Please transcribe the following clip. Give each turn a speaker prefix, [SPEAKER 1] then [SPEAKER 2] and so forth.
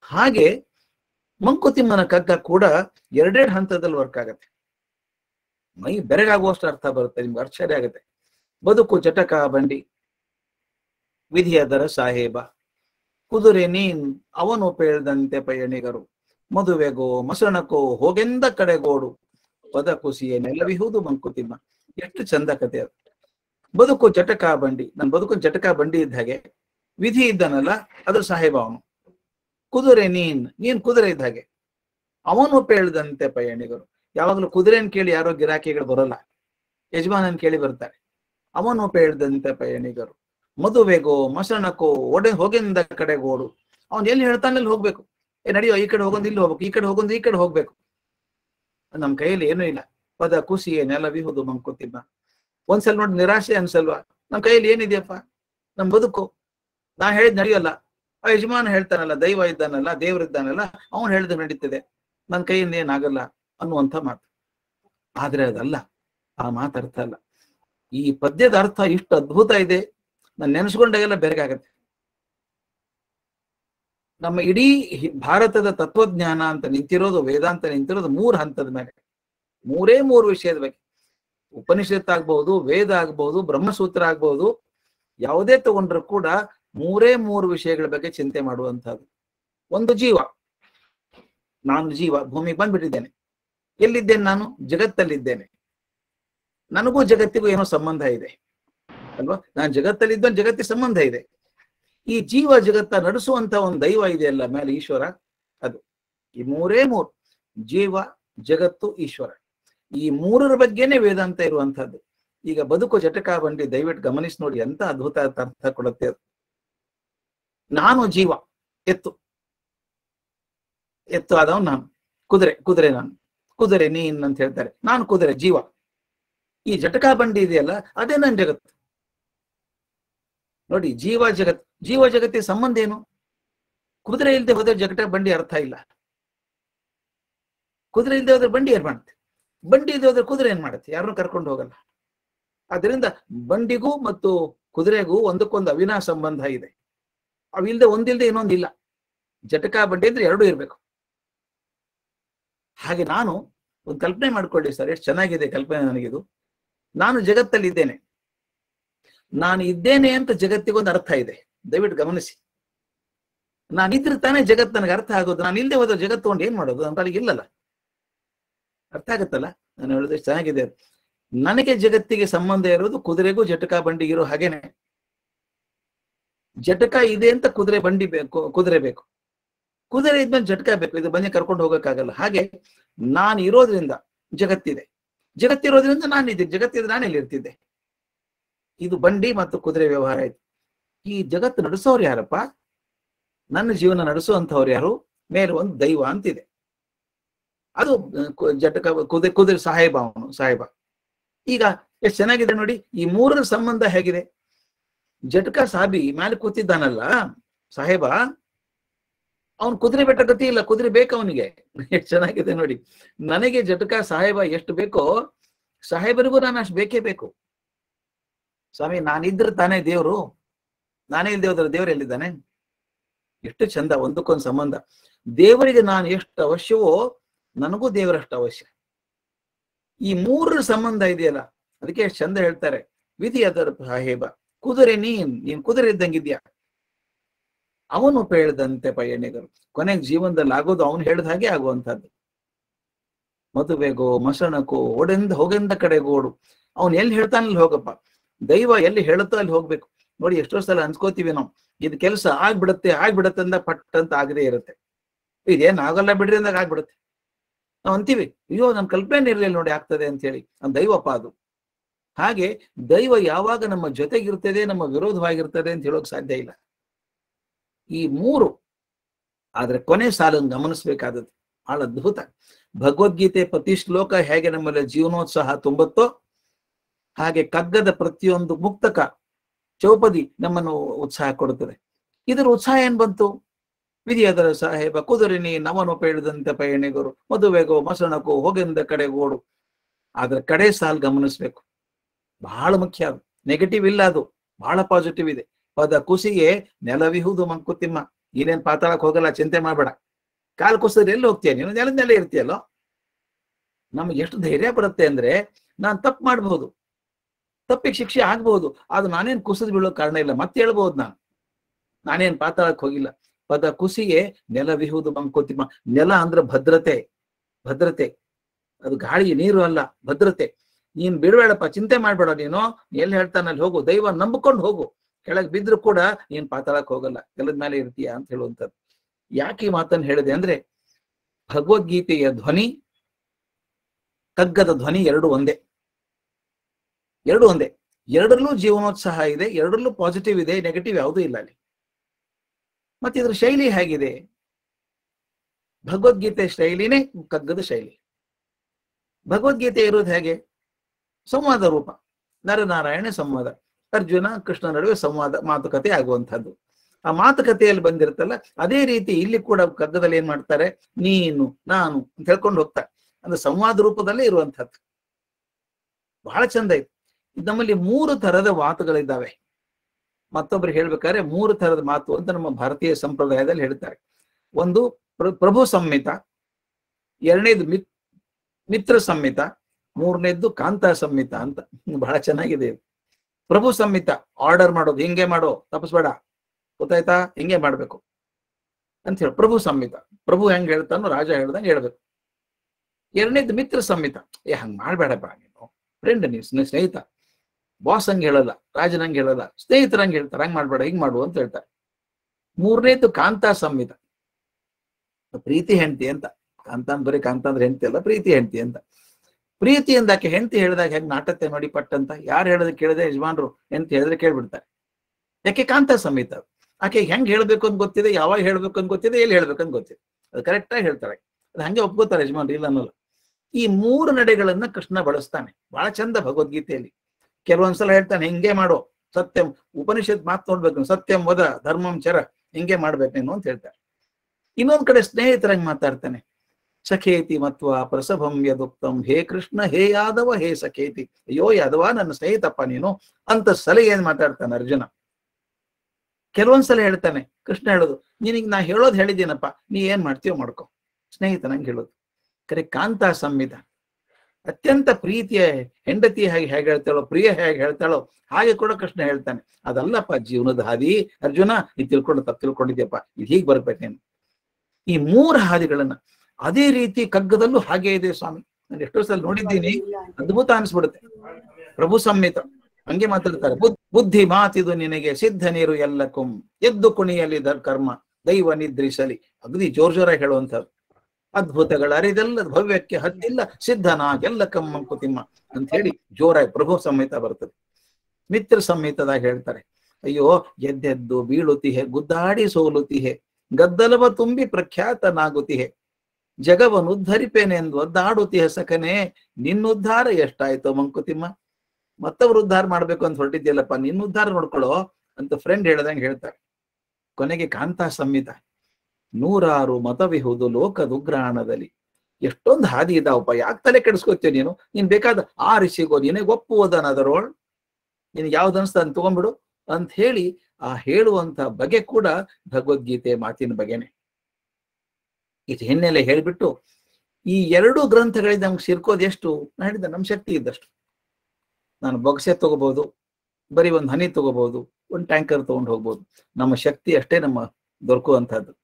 [SPEAKER 1] ಹಾಗೆ ಮಂಕುತಿಮ್ಮನ ಕಗ್ಗ ಕೂಡ ಎರಡೆರಡು ಹಂತದಲ್ಲಿ ವರ್ಕ್ ಆಗತ್ತೆ ಮೈ ಬೆರಗಾಗುವಷ್ಟು ಅರ್ಥ ಬರುತ್ತೆ ನಿಮ್ಗೆ ಆಶ್ಚರ್ಯ ಆಗುತ್ತೆ ಬದುಕು ಚಟಕ ಬಂಡಿ ವಿಧಿಯ ದರ ಸಾಹೇಬ ಕುದುರೆ ನೀನ್ ಅವನು ಪೇಳ್ದಂತೆ ಪಯಣಿಗರು ಮದುವೆಗೋ ಮಸಣಕೋ ಹೋಗೆಂದ ಕಡೆಗೋಡು ಪದ ಕುಸಿಯೇ ನೆಲವಿಹುದು ಮಂಕುತಿಮ್ಮ ಎಷ್ಟು ಚಂದ ಕತೆ ಅದು ಬದುಕು ಚಟಕ ಬಂಡಿ ನನ್ನ ಬದುಕು ಚಟಕ ಬಂಡಿ ಇದ್ದ ಹಾಗೆ ವಿಧಿ ಇದ್ದಾನಲ್ಲ ಅದು ಸಾಹೇಬ ಅವನು ಕುದುರೆ ನೀನ್ ನೀನ್ ಕುದುರೆ ಇದ್ದ ಹಾಗೆ ಅವನು ಪೇಳ್ದಂತೆ ಪಯಣಿಗರು ಯಾವಾಗಲೂ ಕುದುರೆನ್ ಕೇಳಿ ಯಾರೋ ಗಿರಾಕಿಗಳು ಬರೋಲ್ಲ ಯಜಮಾನನ್ ಕೇಳಿ ಬರ್ತಾರೆ ಅವನು ಪೇಳ್ದಂತೆ ಪಯಣಿಗರು ಮದುವೆಗೋ ಮಸಣಕ್ಕೋ ಒಡೆ ಹೋಗಿಂದ ಕಡೆಗೋಡು ಅವನ್ ಎಲ್ಲಿ ಹೇಳ್ತಾನೆ ಅಲ್ಲಿ ಹೋಗ್ಬೇಕು ಏ ನಡೆಯೋ ಈ ಕಡೆ ಹೋಗೊಂದು ಇಲ್ಲಿ ಹೋಗ್ಬೇಕು ಈ ಕಡೆ ಹೋಗೊಂದು ಈ ಕಡೆ ಹೋಗ್ಬೇಕು ನಮ್ ಕೈಯಲ್ಲಿ ಏನೂ ಇಲ್ಲ ಪದ ಕುಸಿಯೇ ನೆಲವಿಹುದು ಮಂಕುತಿಮ್ಮ ಒಂದ್ಸಲ ನೋಡಿ ನಿರಾಶೆ ಅನ್ಸಲ್ವಾ ನಮ್ ಕೈಯಲ್ಲಿ ಏನಿದೆಯಪ್ಪ ನಮ್ ಬದುಕು ನಾ ಹೇಳಿದ್ ನಡೆಯಲ್ಲ ಆ ಯಜಮಾನ ಹೇಳ್ತಾನಲ್ಲ ದೈವ ಇದ್ದಾನಲ್ಲ ದೇವರಿದ್ದಾನಲ್ಲ ಅವನು ಹೇಳಿದ ನಡೀತದೆ ನನ್ನ ಕೈಯಿಂದ ಏನಾಗಲ್ಲ ಅನ್ನುವಂಥ ಮಾತು ಆದ್ರೆ ಅದಲ್ಲ ಆ ಮಾತು ಅರ್ಥ ಅಲ್ಲ ಈ ಪದ್ಯದ ಅರ್ಥ ಇಷ್ಟು ಅದ್ಭುತ ಇದೆ ನಾನು ನೆನೆಸ್ಕೊಂಡಾಗೆಲ್ಲ ಬೆರಗಾಗತ್ತೆ ನಮ್ಮ ಇಡೀ ಹಿ- ಭಾರತದ ತತ್ವಜ್ಞಾನ ಅಂತ ನಿಂತಿರೋದು ವೇದಾಂತ ನಿಂತಿರೋದು ಮೂರು ಹಂತದ ಮೇಲೆ ಮೂರೇ ಮೂರು ವಿಷಯದ ಬಗ್ಗೆ ಉಪನಿಷತ್ ಆಗ್ಬಹುದು ವೇದ ಆಗ್ಬಹುದು ಬ್ರಹ್ಮಸೂತ್ರ ಆಗ್ಬಹುದು ಯಾವುದೇ ತಗೊಂಡ್ರು ಕೂಡ ಮೂರೇ ಮೂರು ವಿಷಯಗಳ ಬಗ್ಗೆ ಚಿಂತೆ ಮಾಡುವಂತಹದ್ದು ಒಂದು ಜೀವ ನಾನು ಜೀವ ಭೂಮಿಗೆ ಬಂದ್ಬಿಟ್ಟಿದ್ದೇನೆ ಎಲ್ಲಿದ್ದೇನೆ ನಾನು ಜಗತ್ತಲ್ಲಿದ್ದೇನೆ ನನಗೂ ಜಗತ್ತಿಗೂ ಏನೋ ಸಂಬಂಧ ಇದೆ ಅಲ್ವಾ ನಾನು ಜಗತ್ತಲ್ಲಿದ್ದ ಜಗತ್ತಿಗೆ ಸಂಬಂಧ ಇದೆ ಈ ಜೀವ ಜಗತ್ತ ನಡೆಸುವಂತ ಒಂದು ದೈವ ಇದೆಯಲ್ಲ ಮೇಲೆ ಈಶ್ವರ ಅದು ಈ ಮೂರೇ ಮೂರು ಜೀವ ಜಗತ್ತು ಈಶ್ವರ ಈ ಮೂರರ ಬಗ್ಗೆನೇ ವೇದಾಂತ ಇರುವಂತಹದ್ದು ಈಗ ಬದುಕು ಜಟಕ ಬಂಡಿ ದಯವಿಟ್ಟು ಗಮನಿಸಿ ನೋಡಿ ಎಂತ ಅದ್ಭುತ ಅರ್ಥ ಕೊಡುತ್ತೆ ಅದು ನಾನು ಜೀವ ಎತ್ತು ಎತ್ತು ಆದವನು ನಾನು ಕುದುರೆ ಕುದುರೆ ನಾನು ಕುದುರೆ ನೀನ್ ಅಂತ ಹೇಳ್ತಾರೆ ನಾನು ಕುದುರೆ ಜೀವ ಈ ಜಟಕಾ ಬಂಡಿ ಇದೆಯಲ್ಲ ಅದೇ ನನ್ನ ಜಗತ್ತು ನೋಡಿ ಜೀವ ಜಗತ್ ಜೀವ ಜಗತ್ತಿಗೆ ಸಂಬಂಧ ಏನು ಕುದುರೆ ಇಲ್ಲದೆ ಹೋದ್ರೆ ಜಗಟ ಬಂಡಿ ಅರ್ಥ ಇಲ್ಲ ಕುದುರೆ ಇಲ್ಲದೆ ಹೋದ್ರೆ ಬಂಡಿ ಏನ್ ಮಾಡುತ್ತೆ ಬಂಡಿ ಇಲ್ಲದೆ ಹೋದ್ರೆ ಕುದುರೆ ಏನ್ ಮಾಡುತ್ತೆ ಯಾರನ್ನೂ ಕರ್ಕೊಂಡು ಹೋಗಲ್ಲ ಆದ್ರಿಂದ ಬಂಡಿಗೂ ಮತ್ತು ಕುದುರೆಗೂ ಒಂದಕ್ಕೊಂದು ಅವಿನಾ ಸಂಬಂಧ ಇದೆ ಅವಿಲ್ದೆ ಒಂದಿಲ್ದೆ ಇನ್ನೊಂದಿಲ್ಲ ಜಟಕಾ ಬಂಡಿ ಅಂದ್ರೆ ಎರಡೂ ಇರ್ಬೇಕು ಹಾಗೆ ನಾನು ಒಂದು ಕಲ್ಪನೆ ಮಾಡ್ಕೊಳ್ಳಿ ಸರ್ ಎಷ್ಟು ಚೆನ್ನಾಗಿದೆ ಕಲ್ಪನೆ ನನಗಿದು ನಾನು ಜಗತ್ತಲ್ಲಿ ಇದ್ದೇನೆ ನಾನು ಇದ್ದೇನೆ ಅಂತ ಜಗತ್ತಿಗೊಂದು ಅರ್ಥ ಇದೆ ದಯವಿಟ್ಟು ಗಮನಿಸಿ ನಾನಿದ್ರೆ ತಾನೇ ಜಗತ್ತು ನನಗೆ ಅರ್ಥ ಆಗೋದು ನಾನು ಇಲ್ಲದೆ ಹೋದ ಜಗತ್ತು ಕೊಂಡು ಏನ್ ಮಾಡೋದು ನನ್ನ ಪಾಲಿಗೆ ಇಲ್ಲಲ್ಲ ಅರ್ಥ ಆಗುತ್ತಲ್ಲ ನಾನು ಹೇಳೋದು ಎಷ್ಟು ಚೆನ್ನಾಗಿದೆ ನನಗೆ ಜಗತ್ತಿಗೆ ಸಂಬಂಧ ಇರೋದು ಕುದುರೆಗೂ ಜಟಕಾ ಬಂಡಿಗಿರೋ ಹಾಗೇನೆ ಜಟಕ ಇದೆ ಅಂತ ಕುದುರೆ ಬಂಡಿ ಬೇಕು ಕುದುರೆ ಬೇಕು ಕುದುರೆ ಇದ್ಮೇಲೆ ಜಟಕ ಬೇಕು ಇದು ಬಂದು ಕರ್ಕೊಂಡು ಹೋಗಕ್ಕಾಗಲ್ಲ ಹಾಗೆ ನಾನು ಇರೋದ್ರಿಂದ ಜಗತ್ತಿದೆ ಜಗತ್ತಿರೋದ್ರಿಂದ ನಾನಿದ್ದೆ ಜಗತ್ತಿದ್ರೆ ನಾನೆಲ್ಲಿ ಇರ್ತಿದ್ದೆ ಇದು ಬಂಡಿ ಮತ್ತು ಕುದುರೆ ವ್ಯವಹಾರ ಆಯ್ತು ಈ ಜಗತ್ತು ನಡೆಸೋರು ಯಾರಪ್ಪ ನನ್ನ ಜೀವನ ನಡೆಸುವಂತವ್ರು ಯಾರು ಮೇಲೆ ಒಂದು ದೈವ ಅಂತಿದೆ ಅದು ಅಹ್, ಕು- ಜಟಕ ಕುದುರೆ ಕುದುರೆ ಸಾಹೇಬ ಅವನು ಸಾಹೇಬ ಈಗ ಎಷ್ಟು ಚೆನ್ನಾಗಿದೆ ನೋಡಿ ಈ ಮೂರರ ಸಂಬಂಧ ಹೇಗಿದೆ ಜಟಕ ಸಾಬಿ ಮೇಲೆ ಕೂತಿದ್ದಾನಲ್ಲ ಸಾಹೇಬ ಅವನ್ ಕುದುರೆ ಬೆಟ್ಟ ಗತಿ ಇಲ್ಲ ಕುದುರೆ ಬೇಕು ಅವನಿಗೆ ಎಷ್ಟು ಚೆನ್ನಾಗಿದೆ ನೋಡಿ ನನಗೆ ಜಟಕ ಸಾಹೇಬ ಎಷ್ಟು ಬೇಕೋ ಸಾಹೇಬರಿಗೂ ನಾನು ಅಷ್ಟು ಬೇಕೇ ಬೇಕು ಸ್ವಾಮಿ ನಾನಿದ್ರೆ ತಾನೇ ದೇವ್ರು ನಾನೇ ಇಲ್ದೇ ಹೋದ್ರೆ ದೇವ್ರು ಎಲ್ಲಿದ್ದಾನೆ ಎಷ್ಟು ಚಂದ ಒಂದಕ್ಕೊಂದು ಸಂಬಂಧ ದೇವರಿಗೆ ನಾನು ಎಷ್ಟು ಅವಶ್ಯವೋ ನನಗೂ ದೇವರಷ್ಟು ಅವಶ್ಯ ಈ ಮೂರರ ಸಂಬಂಧ ಇದೆಯಲ್ಲ ಅದಕ್ಕೆ ಎಷ್ಟು ಚಂದ ಹೇಳ್ತಾರೆ ವಿಧಿ ಅದರ ಸಾಹೇಬ ಕುದುರೆ ನೀನ್ ನೀನ್ ಕುದುರೆ ಇದ್ದಂಗಿದ್ಯಾ ಅವನು ಪೇಳ್ದಂತೆ ಪಯಣಿಗರು ಕೊನೆಗೆ ಜೀವನದಲ್ಲಿ ಆಗೋದು ಅವನು ಹೇಳಿದ ಹಾಗೆ ಆಗುವಂತಹದ್ದು ಮದುವೆಗೋ ಮಸಣಕೋ ಓಡೆಂದ ಹೋಗೆಂದ ಕಡೆಗೋಡು ಅವನು ಎಲ್ಲಿ ಹೇಳ್ತಾನಲ್ಲಿ ಹೋಗಪ್ಪ ದೈವ ಎಲ್ಲಿ ಹೇಳುತ್ತೋ ಅಲ್ಲಿ ಹೋಗ್ಬೇಕು ನೋಡಿ ಎಷ್ಟೋ ಸಲ ಅನ್ಸ್ಕೋತೀವಿ ನಾವು ಇದು ಕೆಲಸ ಆಗ್ಬಿಡತ್ತೆ ಆಗ್ಬಿಡತ್ತೆ ಅಂದ ಪಟ್ ಅಂತ ಆಗದೆ ಇರುತ್ತೆ ಇದೇನ್ ಆಗಲ್ಲ ಬಿಡ್ರಿ ಅಂದಾಗ ಆಗ್ಬಿಡುತ್ತೆ ನಾವು ಅಂತೀವಿ ಅಯ್ಯೋ ನನ್ ಕಲ್ಪನೆ ಇರ್ಲಿಲ್ಲ ನೋಡಿ ಆಗ್ತದೆ ಅಂತ ಹೇಳಿ ನಮ್ ದೈವಪ್ಪ ಅದು ಹಾಗೆ ದೈವ ಯಾವಾಗ ನಮ್ಮ ಜೊತೆಗಿರ್ತದೆ ನಮ್ಮ ವಿರೋಧವಾಗಿರ್ತದೆ ಅಂತ ಹೇಳೋಕ್ ಸಾಧ್ಯ ಇಲ್ಲ ಈ ಮೂರು ಆದ್ರೆ ಕೊನೆ ಸಾಲನ್ನು ಗಮನಿಸ್ಬೇಕಾದದ್ದು ಬಹಳ ಅದ್ಭುತ ಭಗವದ್ಗೀತೆ ಪ್ರತಿ ಶ್ಲೋಕ ಹೇಗೆ ನಮ್ಮಲ್ಲಿ ಜೀವನೋತ್ಸಾಹ ತುಂಬುತ್ತೋ ಹಾಗೆ ಕಗ್ಗದ ಪ್ರತಿಯೊಂದು ಮುಕ್ತಕ ಚೌಪದಿ ನಮ್ಮನ್ನು ಉತ್ಸಾಹ ಕೊಡುತ್ತದೆ ಇದರ ಉತ್ಸಾಹ ಏನ್ ಬಂತು ವಿಧಿಯದರ ಸಾಹೇಬ ಕುದುರಿನಿ ನವನು ಪೇಳಿದಂತೆ ಪಯಣಿಗರು ಮದುವೆಗೋ ಮಸಣಕೋ ಹೋಗೆಂದ ಕಡೆಗೋಡು ಆದ್ರೆ ಕಡೆ ಸಾಲ್ ಗಮನಿಸ್ಬೇಕು ಬಹಳ ಮುಖ್ಯ ಅದು ನೆಗೆಟಿವ್ ಇಲ್ಲ ಅದು ಬಹಳ ಪಾಸಿಟಿವ್ ಇದೆ ಪದ ಕುಸಿಗೆ ನೆಲವಿಹುದು ಮಂಕುತಿಮ್ಮ ನೀನೇನ್ ಪಾತಾಳಕ್ ಹೋಗಲ್ಲ ಚಿಂತೆ ಮಾಡ್ಬೇಡ ಕಾಲ್ ಕುಸಿದ್ರೆ ಎಲ್ಲಿ ಹೋಗ್ತೀಯ ನೀನು ನೆಲದಲ್ಲೇ ಇರ್ತೀಯಲ್ಲೋ ನಮ್ಗೆ ಎಷ್ಟು ಧೈರ್ಯ ಬರುತ್ತೆ ಅಂದ್ರೆ ನಾನ್ ತಪ್ಪು ಮಾಡ್ಬೋದು ತಪ್ಪಿಗೆ ಶಿಕ್ಷೆ ಆಗ್ಬಹುದು ಅದು ನಾನೇನ್ ಕುಸಿದ್ ಬೀಳೋ ಕಾರಣ ಇಲ್ಲ ಮತ್ತೆ ಹೇಳ್ಬೋದು ನಾನು ನಾನೇನ್ ಪಾತಾಳಕ್ ಹೋಗಿಲ್ಲ ಪದ ಕುಸಿಗೆ ನೆಲ ವಿಹುದು ಮಂಕೋತಿಮ ನೆಲ ಅಂದ್ರೆ ಭದ್ರತೆ ಭದ್ರತೆ ಅದು ಗಾಳಿ ನೀರು ಅಲ್ಲ ಭದ್ರತೆ ನೀನ್ ಬಿಡಬೇಡಪ್ಪ ಚಿಂತೆ ಮಾಡ್ಬೇಡ ನೀನು ಎಲ್ಲಿ ಹೇಳ್ತಾನೆ ಅಲ್ಲಿ ಹೋಗು ದೈವ ನಂಬಿಕೊಂಡು ಹೋಗು ಕೆಳಗ್ ಬಿದ್ರು ಕೂಡ ನೀನ್ ಪಾತಾಳಕ್ ಹೋಗಲ್ಲ ನೆಲದ ಮೇಲೆ ಇರ್ತೀಯ ಅಂತ ಹೇಳುವಂಥದ್ದು ಯಾಕೆ ಈ ಮಾತನ್ನು ಹೇಳಿದೆ ಅಂದ್ರೆ ಭಗವದ್ಗೀತೆಯ ಧ್ವನಿ ಕಗ್ಗದ ಧ್ವನಿ ಎರಡು ಒಂದೇ ಎರಡು ಒಂದೇ ಎರಡರಲ್ಲೂ ಜೀವನೋತ್ಸಾಹ ಇದೆ ಎರಡರಲ್ಲೂ ಪಾಸಿಟಿವ್ ಇದೆ ನೆಗೆಟಿವ್ ಯಾವುದೂ ಇಲ್ಲ ಅಲ್ಲಿ ಮತ್ತೆ ಇದ್ರ ಶೈಲಿ ಹೇಗಿದೆ ಭಗವದ್ಗೀತೆ ಶೈಲಿನೇ ಕಗ್ಗದ ಶೈಲಿ ಭಗವದ್ಗೀತೆ ಇರೋದು ಹೇಗೆ ಸಂವಾದ ರೂಪ ನರನಾರಾಯಣ ಸಂವಾದ ಅರ್ಜುನ ಕೃಷ್ಣ ನಡುವೆ ಸಂವಾದ ಮಾತುಕತೆ ಆಗುವಂತಹದ್ದು ಆ ಮಾತುಕತೆಯಲ್ಲಿ ಬಂದಿರುತ್ತಲ್ಲ ಅದೇ ರೀತಿ ಇಲ್ಲಿ ಕೂಡ ಕಗ್ಗದಲ್ಲಿ ಏನ್ ಮಾಡ್ತಾರೆ ನೀನು ನಾನು ಅಂತ ಹೇಳ್ಕೊಂಡು ಹೋಗ್ತಾರೆ ಅಂದ್ರೆ ಸಂವಾದ ರೂಪದಲ್ಲೇ ಇರುವಂತಹದ್ದು ಬಹಳ ಚಂದ ಇತ್ತು ನಮ್ಮಲ್ಲಿ ಮೂರು ತರದ ಮಾತುಗಳಿದ್ದಾವೆ ಮತ್ತೊಬ್ರು ಹೇಳ್ಬೇಕಾದ್ರೆ ಮೂರು ತರದ ಮಾತು ಅಂತ ನಮ್ಮ ಭಾರತೀಯ ಸಂಪ್ರದಾಯದಲ್ಲಿ ಹೇಳ್ತಾರೆ ಒಂದು ಪ್ರ- ಪ್ರಭು ಸಂಹಿತ ಎರಡನೇದು ಮಿತ್ ಮಿತ್ರ ಸಂಹಿತ ಮೂರನೇದ್ದು ಕಾಂತ ಸಂಹಿತ ಅಂತ ಬಹಳ ಚೆನ್ನಾಗಿದೆ ಇದು ಪ್ರಭು ಸಂಹಿತ ಆರ್ಡರ್ ಮಾಡೋದು ಹಿಂಗೆ ಮಾಡೋ ತಪ್ಪಿಸ್ಬೇಡ ಗೊತ್ತಾಯ್ತಾ ಹಿಂಗೆ ಮಾಡ್ಬೇಕು ಅಂತ ಹೇಳಿ ಪ್ರಭು ಸಂಹಿತ ಪ್ರಭು ಹೆಂಗ್ ಹೇಳ್ತಾನೋ ರಾಜ ಹೇಳ್ದಂಗೆ ಹೇಳ್ಬೇಕು ಎರಡನೇದು ಮಿತ್ರ ಸಂಹಿತ ಏ ಹಂಗ್ ಮಾಡ್ಬೇಡಪ್ಪ ನೀನು ಫ್ರೆಂಡ್ ನೀವು ಸ್ನೇ- ಸ್ನೇಹಿತ ಬಾಸ್ ಹಂಗೆ ಹೇಳಲ್ಲ ರಾಜನಂಗೆ ಹೇಳಲ್ಲ ಸ್ನೇಹಿತರಂಗೆ ಹೇಳ್ತಾರೆ ಹಂಗ್ ಮಾಡ್ಬೇಡ ಹಿಂಗ್ ಮಾಡು ಅಂತ ಹೇಳ್ತಾರೆ ಮೂರನೇದು ಕಾಂತ ಸಂಹಿತ ಪ್ರೀತಿ ಹೆಂಡತಿ ಅಂತ ಕಾಂತ ಅಂದ್ ಬರೀ ಕಾಂತ ಅಂದ್ರೆ ಹೆಂಡತಿ ಅಲ್ಲ ಪ್ರೀತಿ ಹೆಂಡತಿ ಅಂತ ಪ್ರೀತಿ ಎಂದಾಕೆ ಹೆಂಡತಿ ಹೇಳಿದಾಗ ಹೆಂಗ್ ನಾಟತ್ತೆ ನೋಡಿ ಪಟ್ಟಂತ ಯಾರು ಹೇಳೋದಕ್ಕೆ ಕೇಳಿದ್ರೆ ಯಜಮಾನ್ರು ಹೆಂಡತಿ ಹೇಳಿದ್ರೆ ಕೇಳ್ಬಿಡ್ತಾರೆ ಯಾಕೆ ಕಾಂತ ಸಂಹಿತ ಅದು. ಆಕೆ ಹೆಂಗ್ ಹೇಳ್ಬೇಕು ಅಂತ ಗೊತ್ತಿದೆ ಯಾವಾಗ ಹೇಳ್ಬೇಕು ಅಂತ ಗೊತ್ತಿದೆ ಎಲ್ಲಿ ಹೇಳ್ಬೇಕು ಅಂತ ಗೊತ್ತಿದೆ ಅದು ಕರೆಕ್ಟ್ ಆಗಿ ಹೇಳ್ತಾಳೆ ಅದು ಹಂಗೆ ಒಪ್ಕೋತಾರೆ ಯಜಮಾನ್ರು ಇಲ್ಲ ಅನ್ನೋಲ್ಲ ಈ ಮೂರು ನಡೆಗಳನ್ನ ಕೃಷ್ಣ ಬಳಸ್ತಾನೆ ಬಹಳ ಚಂದ ಭಗವದ್ಗೀತೆಯಲ್ಲಿ ಕೆಲವೊಂದ್ಸಲ ಹೇಳ್ತಾನೆ ಹಿಂಗೆ ಮಾಡೋ ಸತ್ಯಂ ಉಪನಿಷತ್ ಮಾತು ನೋಡ್ಬೇಕು ನೀನು. ಸತ್ಯಂ ವದ ಧರ್ಮಂ ಚರ ಹಿಂಗೆ ಮಾಡ್ಬೇಕು ನೀನು ಅಂತ ಹೇಳ್ತಾರೆ ಇನ್ನೊಂದ್ ಕಡೆ ಸ್ನೇಹಿತರಂಗ್ ಮಾತಾಡ್ತಾನೆ ಸಖೇತಿ ಮತ್ವ ಪ್ರಸಭಂ ಯದುಕ್ತಂ ಹೇ ಕೃಷ್ಣ ಹೇ ಯಾದವ ಹೇ ಸಖೇತಿ ಅಯ್ಯೋ ಯಾದವ ನನ್ನ ಸ್ನೇಹಿತಪ್ಪ ನೀನು ಅಂತ ಸಲಹೆ ಏನ್ ಮಾತಾಡ್ತಾನೆ ಅರ್ಜುನ ಕೆಲವೊಂದ್ಸಲ ಹೇಳ್ತಾನೆ ಕೃಷ್ಣ ಹೇಳೋದು ನಿನಗೆ ನಾ ಹೇಳೋದು ಹೇಳಿದ್ದೀನಪ್ಪ ನೀ ಏನ್ ಮಾಡ್ತೀಯೋ ಮಾಡ್ಕೊ ಸ್ನೇಹಿತನಂಗೆ ಹೇಳೋದು ಕರೆ ಕಾಂತ ಸಂಹಿತ ಅತ್ಯಂತ ಪ್ರೀತಿಯ ಹೆಂಡತಿ ಹೇಗೆ ಹೇಗೆ ಹೇಳ್ತಾಳೋ ಪ್ರಿಯ ಹೇಗೆ ಹೇಳ್ತಾಳೋ ಹಾಗೆ ಕೂಡ ಕೃಷ್ಣ ಹೇಳ್ತಾನೆ ಅದಲ್ಲಪ್ಪ ಜೀವನದ ಹಾದಿ ಅರ್ಜುನ ಇದು ತಿಳ್ಕೊಂಡು ತಪ್ಪು ತಿಳ್ಕೊಂಡಿದ್ಯಪ್ಪ ಇದು ಹೀಗೆ ಬರ್ಬೇಕು ನೀನು ಈ ಮೂರು ಹಾದಿಗಳನ್ನ ಅದೇ ರೀತಿ ಕಗ್ಗದಲ್ಲೂ ಹಾಗೆ ಇದೆ ಸ್ವಾಮಿ ನಾನು ಎಷ್ಟೋ ಸಲ ನೋಡಿದ್ದೀನಿ ಅದ್ಭುತ ಅನ್ಸ್ಬಿಡುತ್ತೆ ಪ್ರಭು ಸಂಹಿತ ಹಂಗೆ ಮಾತಾಡ್ತಾರೆ ಬುದ್- ಬುದ್ಧಿ ಮಾತಿದು ನಿನಗೆ ಸಿದ್ಧ ನೀರು ಎಲ್ಲಕ್ಕುಂ ಎದ್ದು ಕುಣಿಯಲಿ ದ ಕರ್ಮ ದೈವ ನಿದ್ರಿಸಲಿ ಅಗದಿ ಜೋರ್ ಜೋರಾಗಿ ಹೇಳುವಂಥದ್ದು ಅದ್ಭುತಗಳ ಅರಿದೆಲ್ಲ ಭವ್ಯಕ್ಕೆ ಹದ್ದಿಲ್ಲ ಸಿದ್ಧನಾಗೆಲ್ಲ ಕಮ್ಮಂಕುತಿಮ್ಮ ಅಂತ ಹೇಳಿ ಜೋರಾಗಿ ಪ್ರಭು ಸಂಹಿತ ಬರ್ತದೆ ಮಿತ್ರ ಸಂಹಿತದಾಗ ಹೇಳ್ತಾರೆ ಅಯ್ಯೋ ಎದ್ದೆದ್ದು ಬೀಳುತ್ತಿಹೆ ಗುದ್ದಾಡಿ ಸೋಲುತ್ತಿಹೆ ಗದ್ದಲವ ತುಂಬಿ ಪ್ರಖ್ಯಾತನಾಗುತ್ತಿಹೆ ಜಗವನ್ನು ಉದ್ಧರಿಪೇನೆಂದು ಒದ್ದಾಡುತ್ತಿಹ ಸಖನೆ ನಿನ್ನುದ್ಧಾರ ಎಷ್ಟಾಯ್ತು ಮಂಕುತಿಮ್ಮ ಮತ್ತವ್ರು ಉದ್ಧಾರ ಮಾಡ್ಬೇಕು ಅಂತ ಹೊರಟಿದ್ಯಲ್ಲಪ್ಪ ನಿನ್ನ ಉದ್ಧಾರ ನೋಡ್ಕೊಳ್ಳೋ ಅಂತ ಫ್ರೆಂಡ್ ಹೇಳ್ದಂಗೆ ಹೇಳ್ತಾರೆ ಕೊನೆಗೆ ಕಾಂತಾ ಸಂಹಿತ ನೂರಾರು ಮತವಿಹುದು ಲೋಕದುಗ್ರಾಣದಲ್ಲಿ ಎಷ್ಟೊಂದು ಹಾದಿ ಇದಾವಪ್ಪ ಯಾಕೆ ತಲೆ ಕೆಡಿಸ್ಕೊತೀಯ ನೀನು ನೀನ್ ಬೇಕಾದ ಆರಿಸಿಗೋ ನಿನಗೆ ಒಪ್ಪುವುದನದರೋಳ್ ನೀನು ಯಾವ್ದು ಅನ್ಸ್ತ ಅಂತ ತಗೊಂಡ್ಬಿಡು ಅಂತ ಹೇಳಿ ಆ ಹೇಳುವಂತ ಬಗೆ ಕೂಡ ಭಗವದ್ಗೀತೆ ಮಾತಿನ ಬಗೆನೆ ಇದು ಹಿನ್ನೆಲೆ ಹೇಳ್ಬಿಟ್ಟು ಈ ಎರಡು ಗ್ರಂಥಗಳಿಗೆ ನಮ್ಗೆ ಸಿರ್ಕೋದು ಎಷ್ಟು ನಾನು ಹೇಳಿದ ನಮ್ ಶಕ್ತಿ ಇದ್ದಷ್ಟು ನಾನು ಬೊಗಸೆ ತಗೋಬಹುದು ಬರೀ ಒಂದು ಹನಿ ತಗೋಬಹುದು ಒಂದು ಟ್ಯಾಂಕರ್ ತಗೊಂಡು ಹೋಗ್ಬೋದು ನಮ್ಮ ಶಕ್ತಿ ಅಷ್ಟೇ ನಮ್ಮ ದೊರಕುವಂತಹದ್ದು